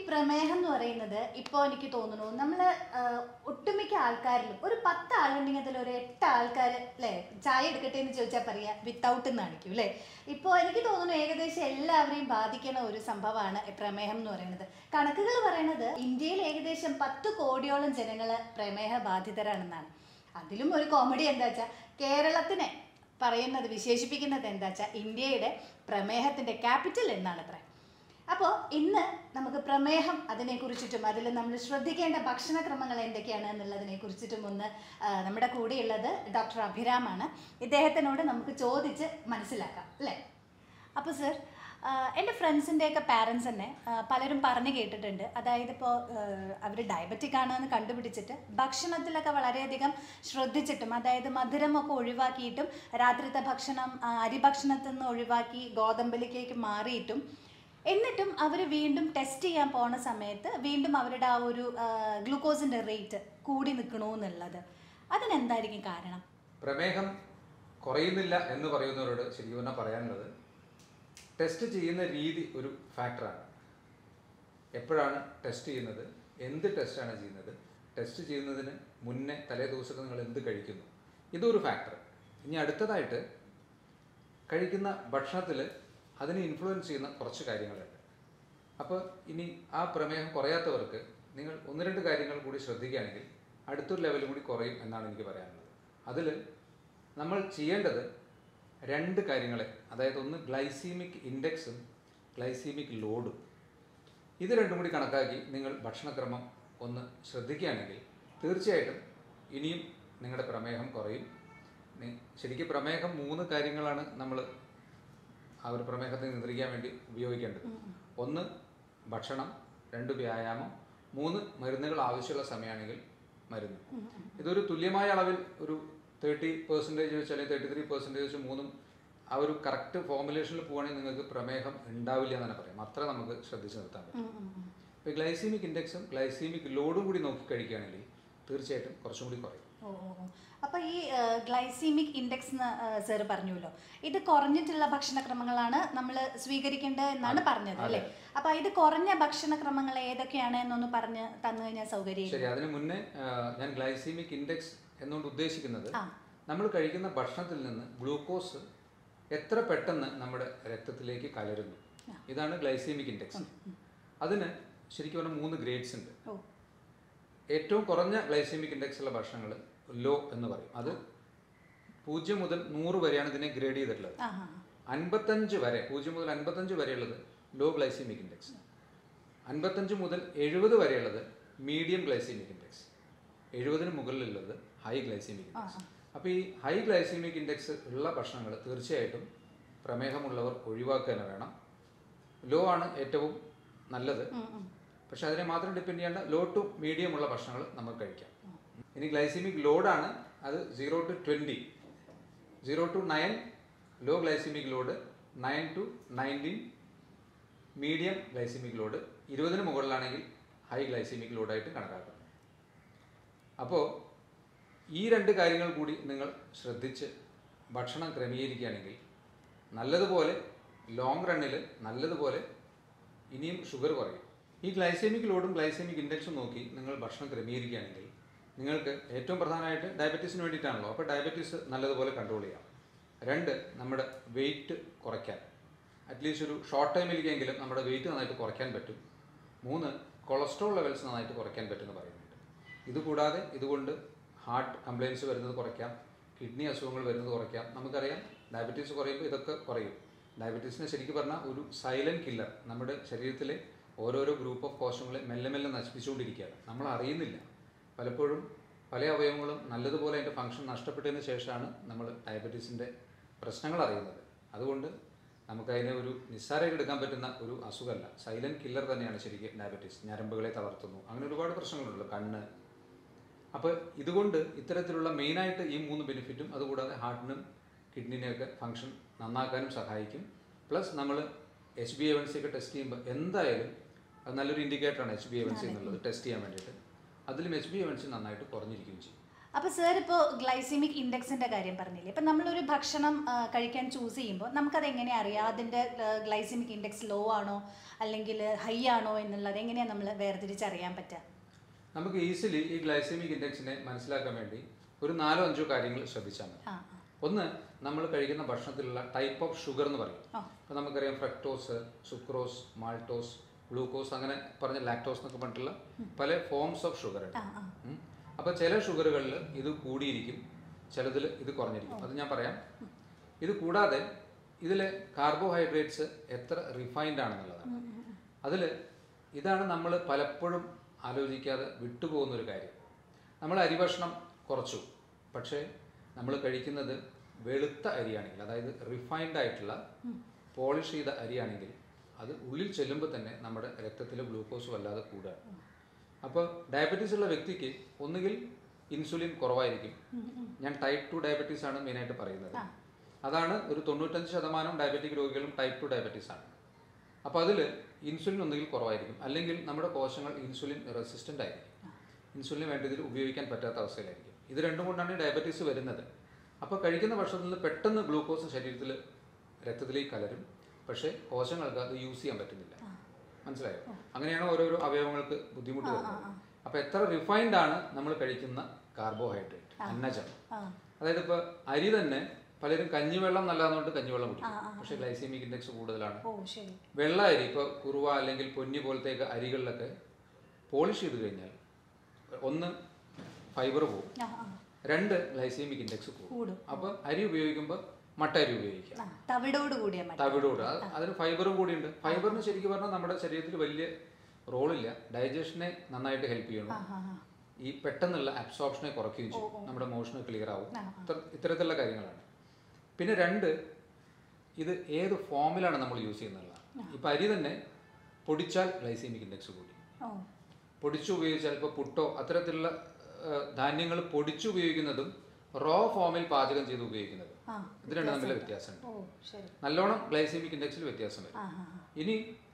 പ്രമേഹം എന്ന് പറയുന്നത് ഇപ്പോൾ എനിക്ക് തോന്നുന്നു നമ്മൾ ഒട്ടുമിക്ക ആൾക്കാരിലും ഒരു പത്ത് ആളുണ്ടെങ്കിൽ അതിൽ ഒരു എട്ട് ആൾക്കാർ അല്ലേ ചായ എടുക്കട്ടെ എന്ന് ചോദിച്ചാൽ പറയാ വിത്തൗട്ട് എന്ന് കാണിക്കും അല്ലേ ഇപ്പോൾ എനിക്ക് തോന്നുന്നു ഏകദേശം എല്ലാവരെയും ബാധിക്കുന്ന ഒരു സംഭവമാണ് ഈ പ്രമേഹം എന്ന് പറയുന്നത് കണക്കുകൾ പറയുന്നത് ഇന്ത്യയിൽ ഏകദേശം പത്ത് കോടിയോളം ജനങ്ങൾ പ്രമേഹ ബാധിതരാണെന്നാണ് അതിലും ഒരു കോമഡി എന്താ വെച്ചാൽ കേരളത്തിനെ പറയുന്നത് വിശേഷിപ്പിക്കുന്നത് എന്താ വെച്ചാൽ ഇന്ത്യയുടെ പ്രമേഹത്തിൻ്റെ ക്യാപിറ്റൽ എന്നാണ് അത്ര അപ്പോൾ ഇന്ന് നമുക്ക് പ്രമേഹം അതിനെ കുറിച്ചിട്ടും അതിൽ നമ്മൾ ശ്രദ്ധിക്കേണ്ട ഭക്ഷണക്രമങ്ങൾ എന്തൊക്കെയാണ് എന്നുള്ളതിനെ കുറിച്ചിട്ടും ഒന്ന് ആ, നമ്മുടെ കൂടെയുള്ളത് ഡോക്ടർ അഭിരാമാണ് ഇദ്ദേഹത്തിനോട് നമുക്ക് ചോദിച്ച് മനസ്സിലാക്കാം അല്ലേ അപ്പോൾ സർ എൻ്റെ ഫ്രണ്ട്സിൻ്റെയൊക്കെ പാരൻസ് തന്നെ ആ, പലരും പറഞ്ഞു കേട്ടിട്ടുണ്ട് അതായത് ഇപ്പോൾ അവർ ഡയബറ്റിക് ആണെന്ന് കണ്ടുപിടിച്ചിട്ട് ഭക്ഷണത്തിലൊക്കെ വളരെയധികം ശ്രദ്ധിച്ചിട്ടും അതായത് മധുരമൊക്കെ ഒഴിവാക്കിയിട്ടും രാത്രിത്തെ ഭക്ഷണം ആ, അരിഭക്ഷണത്തിൽ നിന്ന് ഒഴിവാക്കി ഗോതമ്പിലേക്കേക്ക് മാറിയിട്ടും എന്നിട്ടും അവർ വീണ്ടും ടെസ്റ്റ് ചെയ്യാൻ പോണ സമയത്ത് വീണ്ടും അവരുടെ ആ ഒരു ഗ്ലൂക്കോസിൻ്റെ റേറ്റ് കൂടി നിൽക്കണമെന്നുള്ളത് അതിനെന്തായിരിക്കും കാരണം പ്രമേഹം കുറയുന്നില്ല എന്ന് പറയുന്നവരോട് ശരിക്കും പറഞ്ഞാൽ പറയാനുള്ളത് ടെസ്റ്റ് ചെയ്യുന്ന രീതി ഒരു ഫാക്ടറാണ് എപ്പോഴാണ് ടെസ്റ്റ് ചെയ്യുന്നത് എന്ത് ടെസ്റ്റാണ് ചെയ്യുന്നത് ടെസ്റ്റ് ചെയ്യുന്നതിന് മുന്നേ തലേ ദിവസമൊക്കെ നിങ്ങൾ എന്ത് കഴിക്കുന്നു ഇതൊരു ഫാക്ടർ ഇനി അടുത്തതായിട്ട് കഴിക്കുന്ന ഭക്ഷണത്തിൽ അതിനെ ഇൻഫ്ലുവൻസ് ചെയ്യുന്ന കുറച്ച് കാര്യങ്ങളുണ്ട് അപ്പോൾ ഇനി ആ പ്രമേഹം കുറയാത്തവർക്ക് നിങ്ങൾ ഒന്ന് രണ്ട് കാര്യങ്ങൾ കൂടി ശ്രദ്ധിക്കുകയാണെങ്കിൽ അടുത്തൊരു ലെവലും കൂടി കുറയും എന്നാണ് എനിക്ക് പറയാനുള്ളത് അതിൽ നമ്മൾ ചെയ്യേണ്ടത് രണ്ട് കാര്യങ്ങളെ അതായത് ഒന്ന് ഗ്ലൈസീമിക് ഇൻഡെക്സും ഗ്ലൈസീമിക് ലോഡും ഇത് രണ്ടും കൂടി കണക്കാക്കി നിങ്ങൾ ഭക്ഷണക്രമം ഒന്ന് ശ്രദ്ധിക്കുകയാണെങ്കിൽ തീർച്ചയായിട്ടും ഇനിയും നിങ്ങളുടെ പ്രമേഹം കുറയും നി- ശരിക്കും പ്രമേഹം മൂന്ന് കാര്യങ്ങളാണ് നമ്മൾ ആ ഒരു പ്രമേഹത്തെ നിയന്ത്രിക്കാൻ വേണ്ടി ഉപയോഗിക്കേണ്ടത് ഒന്ന് ഭക്ഷണം രണ്ട് വ്യായാമം മൂന്ന് മരുന്നുകൾ ആവശ്യമുള്ള സമയമാണെങ്കിൽ മരുന്ന് ഇതൊരു തുല്യമായ അളവിൽ ഒരു തേർട്ടി പെർസെൻറ്റേജ് വെച്ച് അല്ലെങ്കിൽ തേർട്ടി ത്രീ പെർസെൻറ്റേജ് വെച്ച് മൂന്നും ആ ഒരു കറക്റ്റ് ഫോർമുലേഷനിൽ പോവുകയാണെങ്കിൽ നിങ്ങൾക്ക് പ്രമേഹം ഉണ്ടാവില്ല എന്ന് തന്നെ പറയാം അത്ര നമുക്ക് ശ്രദ്ധിച്ച് നിർത്താൻ പറ്റും ഇപ്പോൾ ഗ്ലൈസീമിക് ഇൻഡെക്സും ഗ്ലൈസീമിക് ലോഡും കൂടി നോക്കി കഴിക്കുകയാണെങ്കിൽ തീർച്ചയായിട്ടും കുറച്ചും കൂടി കുറയും ഓ ഓ ഓ. അപ്പൊ ഈ ഗ്ലൈസീമിക് ഇൻഡെക്സ് എന്ന് സാർ പറഞ്ഞല്ലോ ഇത് കുറഞ്ഞിട്ടുള്ള ഭക്ഷണക്രമങ്ങളാണ് നമ്മൾ സ്വീകരിക്കേണ്ടത് എന്നാണ് പറഞ്ഞത് അല്ലേ അപ്പൊ ഇത് കുറഞ്ഞ ഭക്ഷണക്രമങ്ങൾ ഏതൊക്കെയാണ് എന്നൊന്ന് പറഞ്ഞ് തന്നു കഴിഞ്ഞാൽ സൗകര്യം ശരി അതിന് മുന്നേ ആ, ഞാൻ ഗ്ലൈസീമിക് ഇൻഡെക്സ് എന്നുകൊണ്ട് ഉദ്ദേശിക്കുന്നത് ആ. നമ്മൾ കഴിക്കുന്ന ഭക്ഷണത്തിൽ നിന്ന് ഗ്ലൂക്കോസ് എത്ര പെട്ടെന്ന് നമ്മുടെ രക്തത്തിലേക്ക് കലരുന്നു ഇതാണ് ഗ്ലൈസീമിക് ഇൻഡെക്സ് അതിന് ശരിക്കും പറഞ്ഞാൽ മൂന്ന് ഗ്രേഡ്സ് ഉണ്ട് ഓ ഏറ്റവും കുറഞ്ഞ ഗ്ലൈസീമിക് ഇൻഡെക്സ് ഉള്ള ഭക്ഷണങ്ങൾ ലോ എന്ന് പറയും അത് പൂജ്യം മുതൽ നൂറ് വരെയാണ് ഇതിനെ ഗ്രേഡ് ചെയ്തിട്ടുള്ളത് ആ ആ അൻപത്തഞ്ച് വരെ പൂജ്യം മുതൽ അൻപത്തഞ്ച് വരെയുള്ളത് ലോ ഗ്ലൈസീമിക് ഇൻഡെക്സ് അൻപത്തഞ്ച് മുതൽ എഴുപത് വരെയുള്ളത് മീഡിയം ഗ്ലൈസീമിക് ഇൻഡെക്സ് എഴുപതിന് മുകളിലുള്ളത് ഹൈ ഗ്ലൈസീമിക് ഇൻഡെക്സ് അപ്പോൾ ഈ ഹൈ ഗ്ലൈസീമിക് ഇൻഡെക്സ് ഉള്ള ഭക്ഷണങ്ങൾ തീർച്ചയായിട്ടും പ്രമേഹമുള്ളവർ ഒഴിവാക്കുക തന്നെ വേണം ലോ ആണ് ഏറ്റവും നല്ലത് പക്ഷെ അതിനെ മാത്രം ഡിപ്പെൻഡ് ചെയ്യേണ്ട ലോ ടു മീഡിയം ഉള്ള ഭക്ഷണങ്ങൾ നമുക്ക് കഴിക്കാം ഇനി ഗ്ലൈസീമിക് ലോഡാണ് അത് zero to twenty zero to nine low glycaemic load nine to nineteen medium glycaemic load ഇരുപതിന് മുകളിലാണെങ്കിൽ ഹൈ ഗ്ലൈസീമിക് ലോഡായിട്ട് കണക്കാക്കാം അപ്പോൾ ഈ രണ്ട് കാര്യങ്ങൾ കൂടി നിങ്ങൾ ശ്രദ്ധിച്ച് ഭക്ഷണം ക്രമീകരിക്കുകയാണെങ്കിൽ നല്ലതുപോലെ ലോങ് റണ്ണിൽ നല്ലതുപോലെ ഇനിയും ഷുഗർ കുറയും ഈ ഗ്ലൈസേമിക് ലോഡും ഗ്ലൈസേമിക് ഇൻഡെക്സും നോക്കി നിങ്ങൾ ഭക്ഷണം ക്രമീകരിക്കുകയാണെങ്കിൽ നിങ്ങൾക്ക് ഏറ്റവും പ്രധാനമായിട്ട് ഡയബറ്റീസിന് വേണ്ടിയിട്ടാണല്ലോ അപ്പോൾ ഡയബറ്റീസ് നല്ലതുപോലെ കൺട്രോൾ ചെയ്യാം രണ്ട് നമ്മുടെ വെയിറ്റ് കുറയ്ക്കാൻ അറ്റ്ലീസ്റ്റ് ഒരു ഷോർട്ട് ടൈമിലേക്കെങ്കിലും നമ്മുടെ വെയിറ്റ് നന്നായിട്ട് കുറയ്ക്കാൻ പറ്റും മൂന്ന് കൊളസ്ട്രോൾ ലെവൽസ് നന്നായിട്ട് കുറയ്ക്കാൻ പറ്റുമെന്ന് പറയുന്നുണ്ട് ഇതുകൂടാതെ ഇതുകൊണ്ട് ഹാർട്ട് കംപ്ലയിൻസ് വരുന്നത് കുറയ്ക്കാം കിഡ്നി അസുഖങ്ങൾ വരുന്നത് കുറയ്ക്കാം നമുക്കറിയാം ഡയബറ്റീസ് കുറയുമ്പോൾ ഇതൊക്കെ കുറയും ഡയബറ്റീസിനെ ശരിക്കും പറഞ്ഞാൽ ഒരു സൈലന്റ് കില്ലർ നമ്മുടെ ശരീരത്തിലെ ഓരോരോ ഗ്രൂപ്പ് ഓഫ് കോശങ്ങളെ മെല്ലെ മെല്ലെ നശിപ്പിച്ചുകൊണ്ടിരിക്കുകയാണ് നമ്മൾ അറിയുന്നില്ല പലപ്പോഴും പല അവയവങ്ങളും നല്ലതുപോലെ അതിൻ്റെ ഫംഗ്ഷൻ നഷ്ടപ്പെട്ടതിന് ശേഷമാണ് നമ്മൾ ഡയബറ്റീസിൻ്റെ പ്രശ്നങ്ങൾ അറിയുന്നത് അതുകൊണ്ട് നമുക്കതിനെ ഒരു നിസ്സാരമായിട്ട് എടുക്കാൻ പറ്റുന്ന ഒരു അസുഖമല്ല സൈലന്റ് കില്ലർ തന്നെയാണ് ശരിക്കും ഡയബറ്റീസ് ഞരമ്പുകളെ തളർത്തുന്നു അങ്ങനെ ഒരുപാട് പ്രശ്നങ്ങളുണ്ടല്ലോ കണ്ണ് അപ്പോൾ ഇതുകൊണ്ട് ഇത്തരത്തിലുള്ള മെയിനായിട്ട് ഈ മൂന്ന് ബെനിഫിറ്റും അതുകൂടാതെ ഹാർട്ടിനും കിഡ്നിനെയൊക്കെ ഫങ്ഷൻ നന്നാക്കാനും സഹായിക്കും പ്ലസ് നമ്മൾ എച്ച് ബി എവൻസി ഒക്കെ ടെസ്റ്റ് ചെയ്യുമ്പോൾ എന്തായാലും അത് നല്ലൊരു ഇൻഡിക്കേറ്ററാണ് എച്ച് ബി എവൻസി എന്നുള്ളത് ടെസ്റ്റ് ചെയ്യാൻ വേണ്ടിയിട്ട് അതിലും എച്ച് ബി എവൻസി നന്നായിട്ട് കുറഞ്ഞിരിക്കുകയും ചെയ്യും അപ്പോൾ സാർ ഇപ്പോൾ ഗ്ലൈസിമിക് ഇൻഡെക്സിൻ്റെ കാര്യം പറഞ്ഞില്ലേ ഇപ്പം നമ്മളൊരു ഭക്ഷണം ആ, കഴിക്കാൻ ചൂസ് ചെയ്യുമ്പോൾ നമുക്കത് എങ്ങനെ അറിയാം അതിൻ്റെ ഗ്ലൈസിമിക് ഇൻഡെക്സ് ലോ ആണോ അല്ലെങ്കിൽ ഹൈ ആണോ എന്നുള്ളത് എങ്ങനെയാണ് നമ്മൾ വേർതിരിച്ചറിയാൻ പറ്റുക നമുക്ക് ഈസിലി ഈ ഗ്ലൈസമിക് ഇൻഡെക്സിനെ മനസ്സിലാക്കാൻ വേണ്ടി ഒരു നാലോ അഞ്ചോ കാര്യങ്ങൾ ശ്രദ്ധിച്ചാൽ മതി ആ ഒന്ന് നമ്മൾ കഴിക്കുന്ന ഭക്ഷണത്തിലുള്ള ടൈപ്പ് ഓഫ് ഷുഗർ എന്ന് പറയും ആ. അപ്പോൾ നമുക്കറിയാം ഫ്രക്ടോസ് സുക്രോസ് മാൾട്ടോസ് ഗ്ലൂക്കോസ് അങ്ങനെ പറഞ്ഞ ലാക്ടോസ് എന്നൊക്കെ പറഞ്ഞിട്ടുള്ള പല ഫോംസ് ഓഫ് ഷുഗർ ഉണ്ട് ആ ആ ഉം. അപ്പോൾ ചില ഷുഗറുകളിൽ ഇത് കൂടിയിരിക്കും ചിലതിൽ ഇത് കുറഞ്ഞിരിക്കും അത് ഞാൻ പറയാം ഇത് കൂടാതെ ഇതിലെ കാർബോഹൈഡ്രേറ്റ്സ് എത്ര റിഫൈൻഡ് ആണെന്നുള്ളതാണ് ഉം, ഉം, ഉം. അതിൽ ഇതാണ് നമ്മൾ പലപ്പോഴും ആലോചിക്കാതെ വിട്ടുപോകുന്ന ഒരു കാര്യം നമ്മൾ അരിഭക്ഷണം കുറച്ചു പക്ഷേ നമ്മൾ കഴിക്കുന്നത് വെളുത്ത അരിയാണെങ്കിൽ അതായത് റിഫൈൻഡ് ആയിട്ടുള്ള പോളിഷ് ചെയ്ത അരിയാണെങ്കിൽ അത് ഉള്ളിൽ ചെല്ലുമ്പോൾ തന്നെ നമ്മുടെ രക്തത്തിലെ ഗ്ലൂക്കോസ് വല്ലാതെ കൂടുകയാണ് അപ്പോൾ ഡയബറ്റീസ് ഉള്ള വ്യക്തിക്ക് ഒന്നുകിൽ ഇൻസുലിൻ കുറവായിരിക്കും ഞാൻ ടൈപ്പ് ടു ഡയബറ്റീസ് ആണ് മെയിനായിട്ട് പറയുന്നത് ആ. അതാണ് ഒരു തൊണ്ണൂറ്റഞ്ച് ശതമാനം ഡയബറ്റിക് രോഗികളും ടൈപ്പ് ടു ഡയബറ്റീസ് ആണ് അപ്പോൾ അതിൽ ഇൻസുലിൻ ഒന്നുകിൽ കുറവായിരിക്കും അല്ലെങ്കിൽ നമ്മുടെ കോശങ്ങൾ ഇൻസുലിൻ റെസിസ്റ്റൻ്റ് ആയിരിക്കും ഇൻസുലിന് വേണ്ടി ഇതിൽ ഉപയോഗിക്കാൻ പറ്റാത്ത അവസ്ഥയിലായിരിക്കും ഇത് രണ്ടും കൊണ്ടാണ് ഈ ഡയബറ്റീസ് വരുന്നത് അപ്പോൾ കഴിക്കുന്ന ഭക്ഷണത്തിൽ നിന്ന് പെട്ടെന്ന് ഗ്ലൂക്കോസ് ശരീരത്തിൽ രക്തത്തിലേക്ക് കലരും പക്ഷേ കോശങ്ങൾക്ക് അത് യൂസ് ചെയ്യാൻ പറ്റുന്നില്ല മനസ്സിലായോ അങ്ങനെയാണ് ഓരോരോ അവയവങ്ങൾക്ക് ബുദ്ധിമുട്ട് വരുന്നത് അപ്പോൾ എത്ര റിഫൈൻഡ് ആണ് നമ്മൾ കഴിക്കുന്ന കാർബോഹൈഡ്രേറ്റ് അന്നജം ആ അതായത് ഇപ്പോൾ അരി തന്നെ പലരും കഞ്ഞിവെള്ളം നല്ലതെന്നുകൊണ്ട് കഞ്ഞിവെള്ളം കുടിക്കും പക്ഷേ ഗ്ലൈസീമിക് ഇൻഡെക്സ് കൂടുതലാണ് ഓ ശരി വെള്ള അരി ഇപ്പോൾ കുറുവ അല്ലെങ്കിൽ പൊന്നി പോലത്തേക്ക് അരികളിലൊക്കെ പോളിഷ് ചെയ്ത് കഴിഞ്ഞാൽ ഒന്ന് ഫൈബർ പോകും ആ ആ രണ്ട് ഗ്ലൈസീമിക് ഇൻഡെക്സ് കൂടും കൂടും അപ്പോൾ അരി ഉപയോഗിക്കുമ്പോൾ മട്ട അരി ഉപയോഗിക്കാം ആ തവിടോട് കൂടിയ മതി തവിടോട് അത് അതിന് ഫൈബറും കൂടിയുണ്ട് ഫൈബറിന് ശരിക്കും പറഞ്ഞാൽ നമ്മുടെ ശരീരത്തിൽ വലിയ റോളില്ല ഡൈജഷനെ നന്നായിട്ട് ഹെൽപ്പ് ചെയ്യണം ആ ആ ആ ഈ പെട്ടെന്നുള്ള അബ്സോർപ്ഷനെ കുറയ്ക്കുകയും ചെയ്യും നമ്മുടെ മോഷന് ക്ലിയർ ആവും ആ, ഇത്ര- ഇത്തരത്തിലുള്ള കാര്യങ്ങളാണ് പിന്നെ രണ്ട് ഇത് ഏത് ഫോമിലാണ് നമ്മൾ യൂസ് ചെയ്യുന്നതാണ് ഇപ്പം അരി തന്നെ പൊടിച്ചാൽ ഗ്ലൈസീമിക് ഇൻഡെക്സ് കൂടി ഓ പൊടിച്ചു ഉപയോഗിച്ചാൽ ഇപ്പോൾ പുട്ടോ അത്തരത്തിലുള്ള ധാന്യങ്ങൾ പൊടിച്ചു ഉപയോഗിക്കുന്നതും റോ ഫോമിൽ പാചകം ചെയ്ത് ഉപയോഗിക്കുന്നതും ആ ഇത് രണ്ടും തമ്മിലെ വ്യത്യാസമുണ്ട് ഓ ശരി നല്ലോണം ഗ്ലൈസീമിക് ഇൻഡെക്സിൽ വ്യത്യാസം വരും ആ ആ ആ. ഇനി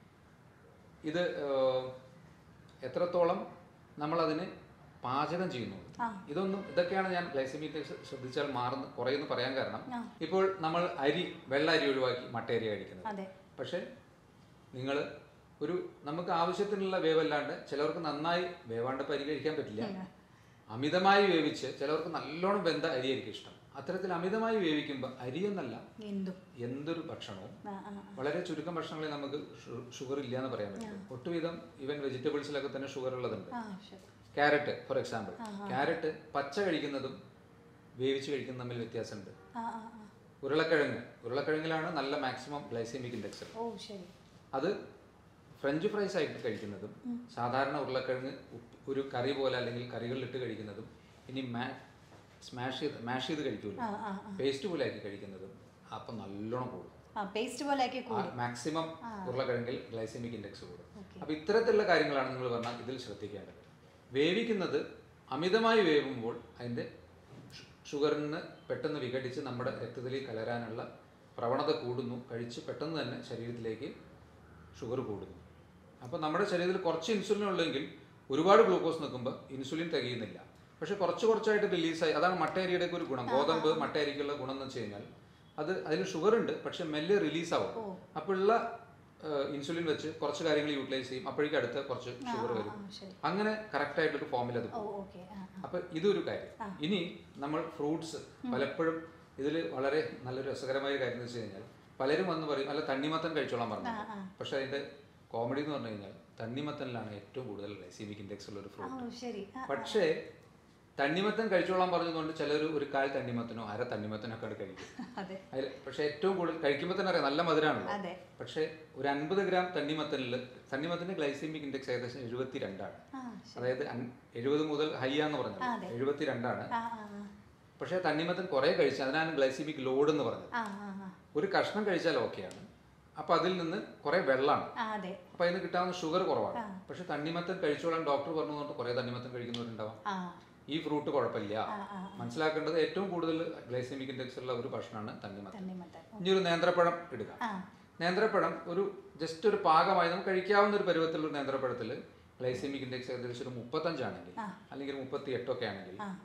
ഇത് ഏഹ്, എത്രത്തോളം നമ്മളതിന് പാചകം ചെയ്യുന്നു ആ. ഇതൊന്നും ഇതൊക്കെയാണ് ഞാൻ ഗ്ലൈസമിക് ഇൻഡെക്സ് ശ്രദ്ധിച്ചാൽ മാറുന്ന കുറയുന്നു പറയാൻ കാരണം ആ. ഇപ്പോൾ നമ്മൾ അരി വെള്ള അരി ഒഴിവാക്കി മട്ട അരി കഴിക്കുന്നത് അതെ പക്ഷേ നിങ്ങൾ ഒരു നമുക്ക് ആവശ്യത്തിനുള്ള വേവല്ലാണ്ട് ചിലവർക്ക് നന്നായി വേവാണ്ട് അരി കഴിക്കാൻ പറ്റില്ല അമിതമായി വേവിച്ച് ചിലവർക്ക് നല്ലോണം വെന്ത അരിയായിരിക്കും ഇഷ്ടം അത്തരത്തിൽ അമിതമായി വേവിക്കുമ്പോൾ അരിയെന്നല്ല എന്തും എന്തൊരു ഭക്ഷണവും ആ ആ വളരെ ചുരുക്കം ഭക്ഷണങ്ങളിൽ നമുക്ക് ഷുഗർ ഇല്ല എന്ന് പറയാൻ പറ്റും ഒട്ടുവിധം ഈവൻ വെജിറ്റബിൾസിലൊക്കെ തന്നെ ഷുഗർ ഉള്ളതുണ്ട് ആ ശരി ക്യാരറ്റ് ഫോർ എക്സാമ്പിൾ ക്യാരറ്റ് പച്ച കഴിക്കുന്നതും വേവിച്ച് കഴിക്കുന്നതും തമ്മിൽ വ്യത്യാസമുണ്ട് ആ ആ ആ ഉരുളക്കിഴങ്ങ് ഉരുളക്കിഴങ്ങിലാണ് നല്ല മാക്സിമം ഗ്ലൈസീമിക് ഇൻഡെക്സ് ഓ ശരി അത് ഫ്രഞ്ച് ഫ്രൈസ് ആയിട്ട് കഴിക്കുന്നതും സാധാരണ ഉരുളക്കിഴങ്ങ് ഉപ്പ് ഒരു കറി പോലെ അല്ലെങ്കിൽ കറികളിലിട്ട് കഴിക്കുന്നതും ഇനി മാ സ്മാഷ് ചെയ്ത് മാഷ് ചെയ്ത് കഴിക്കുമല്ലോ ആ ആ ആ. പേസ്റ്റ് പോലെ ആക്കി കഴിക്കുന്നതും അപ്പം നല്ലോണം കൂടും ആ പേസ്റ്റ് പോലെ ആക്കി കൂടും മാക്സിമം ഉരുളക്കിഴങ്ങിൽ ഗ്ലൈസമിക് ഇൻഡെക്സ് കൂടും ഓക്കെ അപ്പോൾ ഇത്തരത്തിലുള്ള കാര്യങ്ങളാണ് നിങ്ങൾ പറഞ്ഞാൽ ഇതിൽ ശ്രദ്ധിക്കേണ്ടത് വേവിക്കുന്നത് അമിതമായി വേവുമ്പോൾ അതിൻ്റെ ഷു- ഷുഗറിന് പെട്ടെന്ന് വിഘടിച്ച് നമ്മുടെ രക്തത്തിലേക്ക് കലരാനുള്ള പ്രവണത കൂടുന്നു കഴിച്ച് പെട്ടെന്ന് തന്നെ ശരീരത്തിലേക്ക് ഷുഗർ കൂടുന്നു അപ്പോൾ നമ്മുടെ ശരീരത്തിൽ കുറച്ച് ഇൻസുലിൻ ഉള്ളെങ്കിൽ ഒരുപാട് ഗ്ലൂക്കോസ് നിൽക്കുമ്പോൾ ഇൻസുലിൻ തികയുന്നില്ല പക്ഷെ കുറച്ച് കുറച്ചായിട്ട് റിലീസായി അതാണ് മട്ടയരിയുടെ ഒക്കെ ഒരു ഗുണം ഗോതമ്പ് മട്ടയരിക്കുള്ള ഗുണം എന്ന് വെച്ച് കഴിഞ്ഞാൽ അത് അതിൽ ഷുഗർ ഉണ്ട് പക്ഷെ മെല്ലെ റിലീസ് ആവും ഓ. അപ്പോഴുള്ള ഇൻസുലിൻ വെച്ച് കുറച്ച് കാര്യങ്ങൾ യൂട്ടിലൈസ് ചെയ്യും അപ്പോഴേക്കും അടുത്ത കുറച്ച് ഷുഗർ ആ, വരും ആ, ശരി അങ്ങനെ കറക്റ്റ് ആയിട്ടൊരു ഫോമിൽ അത് ഓ പോകും ഓക്കെ ആ ആ. അപ്പൊ ഇതൊരു കാര്യം ഇനി നമ്മൾ ഫ്രൂട്ട്സ് പലപ്പോഴും ഇതിൽ വളരെ നല്ലൊരു രസകരമായ കാര്യം എന്ന് വെച്ച് കഴിഞ്ഞാൽ പലരും വന്ന് പറയും അല്ല തണ്ണിമത്തൻ കഴിച്ചോളാൻ പറഞ്ഞു ആ, ആ. പക്ഷെ അതിന്റെ കോമഡി എന്ന് പറഞ്ഞു കഴിഞ്ഞാൽ തണ്ണിമത്തനിലാണ് ഏറ്റവും കൂടുതൽ ഗ്ലൈസീമിക് ഇൻഡെക്സ് ഉള്ള ഒരു ഓ ഫ്രൂട്ട് ശരി ആ, പക്ഷേ തണ്ണിമത്തൻ കഴിച്ചോളാൻ പറഞ്ഞതുകൊണ്ട് ചിലർ ഒരു കാൽ തണ്ണിമത്തനോ അര തണ്ണിമത്തനോ ഒക്കെ കഴിക്കും അതെ അതിൽ പക്ഷേ ഏറ്റവും കൂടുതൽ കഴിക്കുമ്പോൾ തന്നെ അറിയാം നല്ല മധുരമാണല്ലോ അതെ പക്ഷേ ഒരു അൻപത് ഗ്രാം തണ്ണിമത്തനിൽ തണ്ണിമത്തൻ്റെ ഗ്ലൈസീമിക് ഇൻഡെക്സ് ഏകദേശം എഴുപത്തി രണ്ടാണ് ആ അതായത് എഴുപത് മുതൽ ഹൈ ആന്ന് ആ, പറഞ്ഞത് അതെ. എഴുപത്തി രണ്ടാണ് ആ ആ ആ. പക്ഷേ തണ്ണിമത്തൻ കുറേ കഴിച്ച് അതിനാണ് ഗ്ലൈസീമിക് ലോഡ് എന്ന് പറഞ്ഞത് ആ ആ ആ. ഒരു കഷ്ണം കഴിച്ചാൽ ഓക്കെയാണ് അപ്പോൾ അതിൽ നിന്ന് കുറേ വെള്ളമാണ് ആ അതെ അപ്പോൾ അതിന് കിട്ടാവുന്ന ഷുഗർ കുറവാണ് ആ. പക്ഷേ തണ്ണിമത്തൻ കഴിച്ചോളാൻ ഡോക്ടർ പറഞ്ഞതുകൊണ്ട് കുറേ തണ്ണിമത്തൻ കഴിക്കുന്നവരുണ്ടാവാം ആ ഈ ഫ്രൂട്ട് കുഴപ്പമില്ല ആ ആ മനസ്സിലാക്കേണ്ടത് ഏറ്റവും കൂടുതൽ ഗ്ലൈസീമിക് ഇൻഡെക്സ് ഉള്ള ഒരു ഭക്ഷണമാണ് തണ്ണിമത്തൻ തണ്ണിമത്തൻ ഇനി ഒരു നേന്ത്രപ്പഴം ഇടുക ആ നേന്ത്രപ്പഴം ഒരു ജസ്റ്റ് ഒരു പാകമായി നമുക്ക് കഴിക്കാവുന്ന ഒരു പരുവത്തിലുള്ള ഒരു നേന്ത്രപ്പഴത്തിൽ ഗ്ലൈസീമിക് ഇൻഡെക്സ് ഏകദേശം ഒരു മുപ്പത്തഞ്ചാണെങ്കിൽ ആ. അല്ലെങ്കിൽ മുപ്പത്തി എട്ടൊക്കെ ആണെങ്കിൽ ആ ആ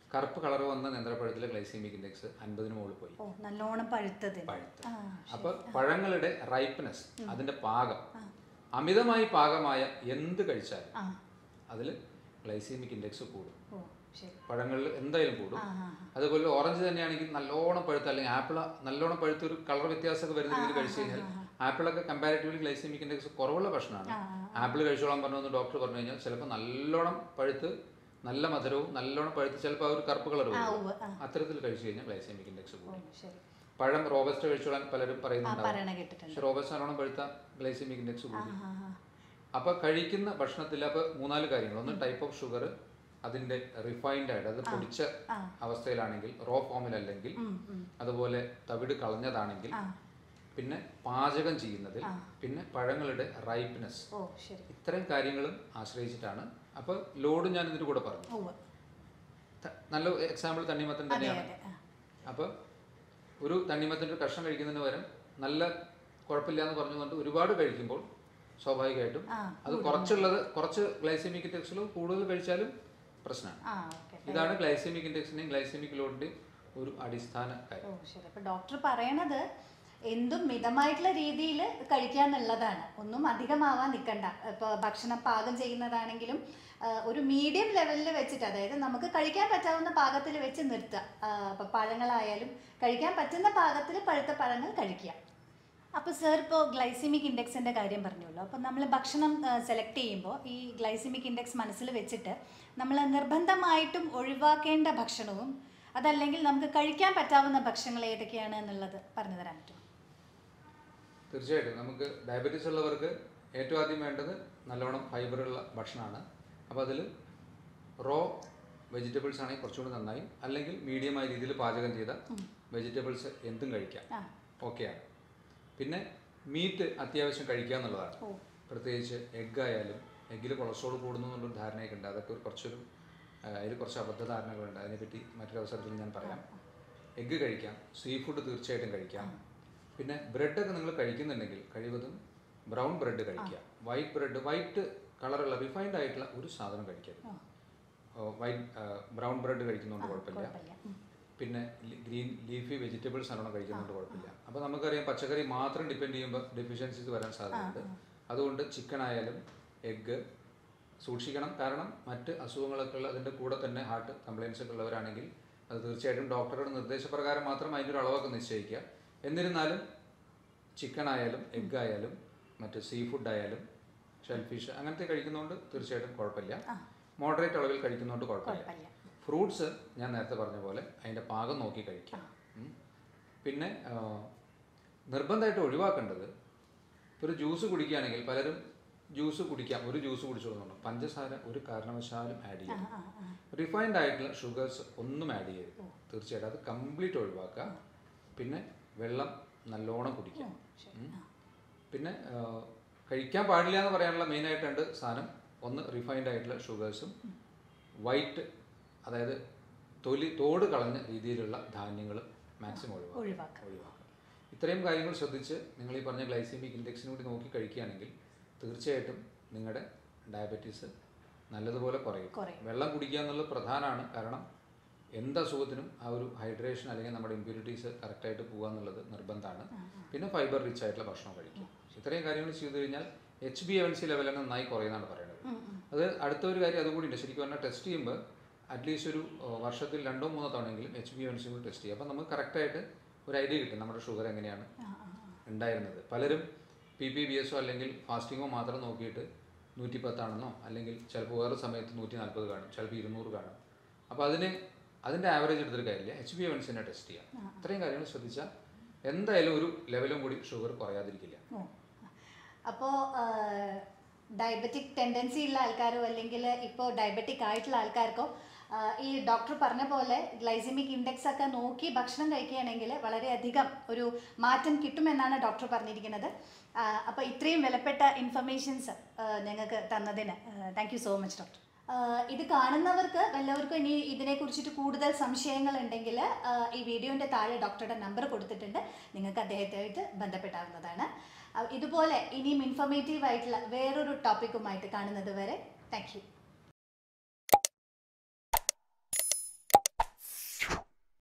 കറുപ്പ് കളർ വന്ന നേന്ത്രപ്പഴത്തിലെ ഗ്ലൈസീമിക് ഇൻഡെക്സ് അൻപതിന് മുകളിൽ പോയി ഓ നല്ലോണം പഴുത്തത് പഴുത്ത് ആ അപ്പൊ പഴങ്ങളുടെ റൈപ്നെസ് അതിന്റെ പാകം അമിതമായി പാകമായ എന്ത് കഴിച്ചാലും ആ അതിൽ ഗ്ലൈസീമിക് ഇൻഡെക്സ് കൂടും ഓ ശരി പഴങ്ങളിൽ എന്തായാലും കൂടും ആ ആ അതുപോലെ ഓറഞ്ച് തന്നെയാണെങ്കിൽ നല്ലോണം പഴുത്ത അല്ലെങ്കിൽ ആപ്പിൾ നല്ലോണം പഴുത്ത ഒരു കളർ വ്യത്യാസമൊക്കെ വരുന്ന രീതിയിൽ കഴിച്ചു കഴിഞ്ഞാൽ ആപ്പിളൊക്കെ കമ്പാരിറ്റീവ്ലി ഗ്ലൈസീമിക് ഇൻഡെക്സ് കുറവുള്ള ഭക്ഷണമാണ് ആ, ആപ്പിൾ കഴിച്ചോളാൻ പറഞ്ഞു ഡോക്ടർ പറഞ്ഞു കഴിഞ്ഞാൽ ചിലപ്പോൾ നല്ലോണം പഴുത്ത് നല്ല മധുരവും നല്ലോണം പഴുത്ത് ചിലപ്പോൾ ആ ഒരു കറുപ്പ് കളർ ആ വരും ഉവ്വ് ആ അത്തരത്തിൽ കഴിച്ചു കഴിഞ്ഞാൽ ഗ്ലൈസീമിക് ഇൻഡെക്സ് ഓ കൂടും ശരി പഴം റോബസ്റ്റ് കഴിച്ചോളാൻ പലരും ആ പറയുന്നുണ്ടാവും പറയണ കേട്ടിട്ടുണ്ട് പക്ഷെ റോബസ്റ്റ് നല്ലോണം പഴുത്ത ഗ്ലൈസീമിക് ഇൻഡെക്സ് ആ കൂടും ആ ആ അപ്പൊ കഴിക്കുന്ന ഭക്ഷണത്തിൽ അപ്പൊ മൂന്നാല് കാര്യങ്ങൾ ഒന്ന് ടൈപ്പ് ഓഫ് ഷുഗർ അതിന്റെ റിഫൈൻഡ് ആയിട്ട് അത് പൊടിച്ച ആ. അവസ്ഥയിലാണെങ്കിൽ റോ ഫോമിലല്ലെങ്കിൽ ഉം, ഉം. അതുപോലെ തവിട് കളഞ്ഞതാണെങ്കിൽ ആ പിന്നെ പാചകം ചെയ്യുന്നതിൽ ആ. പിന്നെ പഴങ്ങളുടെ റൈപ്നെസ് ഓ ശരി ഇത്തരം കാര്യങ്ങളും ആശ്രയിച്ചിട്ടാണ് അപ്പൊ ലോഡ് ഞാൻ ഇതിന്റെ കൂടെ പറഞ്ഞു ഉവ്വ് ത- നല്ല എക്സാമ്പിൾ തണ്ണിമത്തൻ അതെ തന്നെയാണ് അതെ ആ. അപ്പോൾ ഒരു തണ്ണിമത്തൻ്റെ ഒരു കഷ്ണം കഴിക്കുന്നതിന് പകരം നല്ല കുഴപ്പമില്ല എന്ന് പറഞ്ഞുകൊണ്ട് ഒരുപാട് കഴിക്കുമ്പോൾ സ്വാഭാവികമായിട്ടും ആ അത് കുറച്ചുള്ളത് കുറച്ച് ഗ്ലൈസെമിക് ഇൻഡെക്സിലും കൂടുതൽ കഴിച്ചാലും പ്രശ്നമാണ് ആ ഓക്കെ ഇതാണ് ഗ്ലൈസെമിക് ഇൻഡെക്സിന്റെയും ഗ്ലൈസെമിക് ലോഡിന്റെയും ഒരു അടിസ്ഥാന കാര്യം ഓ ശരി അപ്പൊ ഡോക്ടർ പറയണത് എന്തും മിതമായിട്ടുള്ള രീതിയിൽ കഴിക്കാന്നുള്ളതാണ് ഒന്നും അധികമാവാൻ നിൽക്കണ്ട ഇപ്പോൾ ഭക്ഷണം പാകം ചെയ്യുന്നതാണെങ്കിലും ആ, ഒരു മീഡിയം ലെവലിൽ വെച്ചിട്ട് അതായത് നമുക്ക് കഴിക്കാൻ പറ്റാവുന്ന പാകത്തിൽ വെച്ച് നിർത്തുക അപ്പോൾ പഴങ്ങളായാലും കഴിക്കാൻ പറ്റുന്ന പാകത്തിൽ പഴുത്ത പഴങ്ങൾ കഴിക്കുക അപ്പോൾ സർ ഇപ്പോൾ ഗ്ലൈസിമിക് ഇൻഡെക്സിൻ്റെ കാര്യം പറഞ്ഞല്ലോ അപ്പോൾ നമ്മൾ ഭക്ഷണം സെലക്ട് ചെയ്യുമ്പോൾ ഈ ഗ്ലൈസിമിക് ഇൻഡെക്സ് മനസ്സിൽ വെച്ചിട്ട് നമ്മൾ നിർബന്ധമായിട്ടും ഒഴിവാക്കേണ്ട ഭക്ഷണവും അതല്ലെങ്കിൽ നമുക്ക് കഴിക്കാൻ പറ്റാവുന്ന ഭക്ഷണങ്ങൾ ഏതൊക്കെയാണ് എന്നുള്ളത് പറഞ്ഞു തരാൻ പറ്റുമോ തീർച്ചയായിട്ടും നമുക്ക് ഡയബറ്റീസ് ഉള്ളവർക്ക് ഏറ്റവും ആദ്യം വേണ്ടത് നല്ലോണം ഫൈബറുള്ള ഭക്ഷണമാണ് അപ്പോൾ അതിൽ റോ വെജിറ്റബിൾസ് ആണെങ്കിൽ കുറച്ചുകൂടി നന്നായി അല്ലെങ്കിൽ മീഡിയമായ രീതിയിൽ പാചകം ചെയ്ത വെജിറ്റബിൾസ് എന്തും കഴിക്കാം ആ ഓക്കെയാണ് പിന്നെ മീറ്റ് അത്യാവശ്യം കഴിക്കുക എന്നുള്ളതാണ് ഓ പ്രത്യേകിച്ച് എഗ്ഗ് ആയാലും എഗ്ഗിൽ കൊളസ്ട്രോൾ കൂടുന്നു എന്നുള്ളൊരു ധാരണയൊക്കെ ഉണ്ട് അതൊക്കെ ഒരു കുറച്ചൊരു ആ, അതിൽ കുറച്ച് അബദ്ധധാരണകളുണ്ട് അതിനെപ്പറ്റി മറ്റൊരു അവസരത്തിൽ ഞാൻ പറയാം എഗ്ഗ് കഴിക്കാം സീ ഫുഡ് തീർച്ചയായിട്ടും കഴിക്കാം പിന്നെ ബ്രെഡൊക്കെ നിങ്ങൾ കഴിക്കുന്നുണ്ടെങ്കിൽ കഴിവതും ബ്രൗൺ ബ്രെഡ് കഴിക്കുക വൈറ്റ് ബ്രെഡ് വൈറ്റ് കളറുള്ള റിഫൈൻഡ് ആയിട്ടുള്ള ഒരു സാധനം കഴിക്കരുത് ഓ വൈറ്റ് ബ്രൗൺ ബ്രെഡ് കഴിക്കുന്നതുകൊണ്ട് കുഴപ്പമില്ല കുഴപ്പമില്ല ഉം. പിന്നെ ഗ്രീൻ ലീഫി വെജിറ്റബിൾസ് നല്ലോണം കഴിക്കുന്നതുകൊണ്ട് കുഴപ്പമില്ല അപ്പോൾ നമുക്കറിയാം പച്ചക്കറി മാത്രം ഡിപ്പെൻഡ് ചെയ്യുമ്പോൾ ഡെഫിഷ്യൻസീസ് വരാൻ സാധ്യതയുണ്ട് അതുകൊണ്ട് ചിക്കൻ ആയാലും എഗ്ഗ് സൂക്ഷിക്കണം കാരണം മറ്റ് അസുഖങ്ങളൊക്കെ ഉള്ള അതിൻ്റെ കൂടെ തന്നെ ഹാർട്ട് കംപ്ലയിൻസ് ഒക്കെ ഉള്ളവരാണെങ്കിൽ അത് തീർച്ചയായിട്ടും ഡോക്ടറുടെ നിർദ്ദേശപ്രകാരം മാത്രം അതിൻ്റെ ഒരു അളവൊക്കെ നിശ്ചയിക്കുക എന്നിരുന്നാലും ചിക്കൻ ആയാലും എഗ്ഗ് ആയാലും മറ്റ് സീ ഫുഡ് ആയാലും ഷെൽഫിഷ് അങ്ങനത്തെ കഴിക്കുന്നതുകൊണ്ട് തീർച്ചയായിട്ടും കുഴപ്പമില്ല മോഡറേറ്റ് അളവിൽ കഴിക്കുന്നതുകൊണ്ട് കുഴപ്പമില്ല കുഴപ്പമില്ല ഫ്രൂട്ട്സ് ഞാൻ നേരത്തെ പറഞ്ഞ പോലെ അതിൻ്റെ പാകം നോക്കി കഴിക്കാം ഉം. പിന്നെ ആ, നിർബന്ധമായിട്ട് ഒഴിവാക്കേണ്ടത് ഒരു ജ്യൂസ് കുടിക്കുകയാണെങ്കിൽ പലരും ജ്യൂസ് കുടിക്കാം ഒരു ജ്യൂസ് കുടിച്ചോളുന്നുണ്ട് പഞ്ചസാര ഒരു കാരണവശാലും ആഡ് ആ ചെയ്യാം ആ ആ റിഫൈൻഡ് ആയിട്ടുള്ള ഷുഗേഴ്സ് ഒന്നും ആഡ് ചെയ്യരുത് തീർച്ചയായിട്ടും അത് കംപ്ലീറ്റ് ഒഴിവാക്കുക പിന്നെ വെള്ളം നല്ലോണം കുടിക്കാം ശരി ആ പിന്നെ ആ, കഴിക്കാൻ പാടില്ല എന്ന് പറയാനുള്ള മെയിനായിട്ട് രണ്ട് സാധനം ഒന്ന് റിഫൈൻഡ് ആയിട്ടുള്ള ഷുഗേഴ്സും വൈറ്റ് അതായത് തൊലി തോട് കളഞ്ഞ രീതിയിലുള്ള ധാന്യങ്ങൾ മാക്സിമം ഒഴിവാക്കുക ഒഴിവാക്കുക ഒഴിവാക്കുക ഇത്രയും കാര്യങ്ങൾ ശ്രദ്ധിച്ച് നിങ്ങൾ ഈ പറഞ്ഞ ഗ്ലൈസീമിക് ഇൻഡെക്സിനും കൂടി നോക്കി കഴിക്കുകയാണെങ്കിൽ തീർച്ചയായിട്ടും നിങ്ങളുടെ ഡയബറ്റീസ് നല്ലതുപോലെ കുറയും കുറയും. വെള്ളം കുടിക്കുക എന്നുള്ളത് പ്രധാനമാണ് കാരണം എന്ത് അസുഖത്തിനും ആ ഒരു ഹൈഡ്രേഷൻ അല്ലെങ്കിൽ നമ്മുടെ ഇമ്പ്യൂരിറ്റീസ് കറക്റ്റായിട്ട് പോകുക എന്നുള്ളത് നിർബന്ധമാണ് പിന്നെ ഫൈബർ റിച്ച് ആയിട്ടുള്ള ഭക്ഷണം കഴിക്കും ഇത്രയും കാര്യങ്ങൾ ചെയ്തു കഴിഞ്ഞാൽ എച്ച് ബി എവൻ സി ലെവലിൽ നന്നായി കുറയുന്നതാണ് പറയുന്നത് ഉം, ഉം. അത് അടുത്ത ഒരു കാര്യം അതുകൂടി ഉണ്ട് ശരിക്കും പറഞ്ഞാൽ ടെസ്റ്റ് ചെയ്യുമ്പോൾ അറ്റ്ലീസ്റ്റ് ഒരു ആ, വർഷത്തിൽ രണ്ടോ മൂന്നോ തവണയെങ്കിലും എച്ച് ബി എവൻ സി കൂടി ടെസ്റ്റ് ചെയ്യും അപ്പോൾ നമുക്ക് കറക്റ്റായിട്ട് ഒരു ഐഡിയ കിട്ടും നമ്മുടെ ഷുഗർ എങ്ങനെയാണ് ആ ആ ആ. ഉണ്ടായിരുന്നത് പലരും പി പി ബി എസോ അല്ലെങ്കിൽ ഫാസ്റ്റിങ്ങോ മാത്രം നോക്കിയിട്ട് നൂറ്റി പത്താണെന്നോ അല്ലെങ്കിൽ ചിലപ്പോൾ വേറെ സമയത്ത് നൂറ്റി നാൽപ്പത് കാണും ചിലപ്പോൾ ഇരുന്നൂറ് കാണും അപ്പോൾ അതിന് അതിൻ്റെ ആവറേജ് എടുത്തിട്ട് കാര്യമില്ല എച്ച് ബി എവൻസിനെ ടെസ്റ്റ് ചെയ്യാം ഇത്രയും കാര്യങ്ങൾ ശ്രദ്ധിച്ചാൽ എന്തായാലും ഒരു ലെവലും കൂടി ഷുഗർ കുറയാതിരിക്കില്ല ഓ അപ്പോൾ ഡയബറ്റിക് ടെൻഡൻസി ഉള്ള ആൾക്കാരോ അല്ലെങ്കിൽ ഇപ്പോൾ ഡയബറ്റിക് ആയിട്ടുള്ള ആൾക്കാർക്കോ ആ, ഈ ഡോക്ടർ പറഞ്ഞ പോലെ ഗ്ലൈസിമിക് ഇൻഡെക്സ് ഒക്കെ നോക്കി ഭക്ഷണം കഴിക്കുകയാണെങ്കിൽ വളരെയധികം ഒരു മാറ്റം കിട്ടുമെന്നാണ് ഡോക്ടർ പറഞ്ഞിരിക്കുന്നത് അപ്പോൾ ഇത്രയും വിലപ്പെട്ട ഇൻഫർമേഷൻസ് ഞങ്ങൾക്ക് തന്നതിന് thank you so much doctor ഇത് കാണുന്നവർക്ക് വല്ലവർക്കും ഇനി ഇതിനെ കുറിച്ചിട്ട് കൂടുതൽ സംശയങ്ങൾ ഉണ്ടെങ്കിൽ ഈ വീഡിയോൻ്റെ താഴെ ഡോക്ടറുടെ നമ്പർ കൊടുത്തിട്ടുണ്ട് നിങ്ങൾക്ക് അദ്ദേഹത്തായിട്ട് ബന്ധപ്പെടാവുന്നതാണ് ആ, ഇതുപോലെ ഇനിയും ഇൻഫർമേറ്റീവ് ആയിട്ടുള്ള വേറൊരു ടോപ്പിക്കുമായിട്ട് കാണുന്നത് വരെ താങ്ക് യു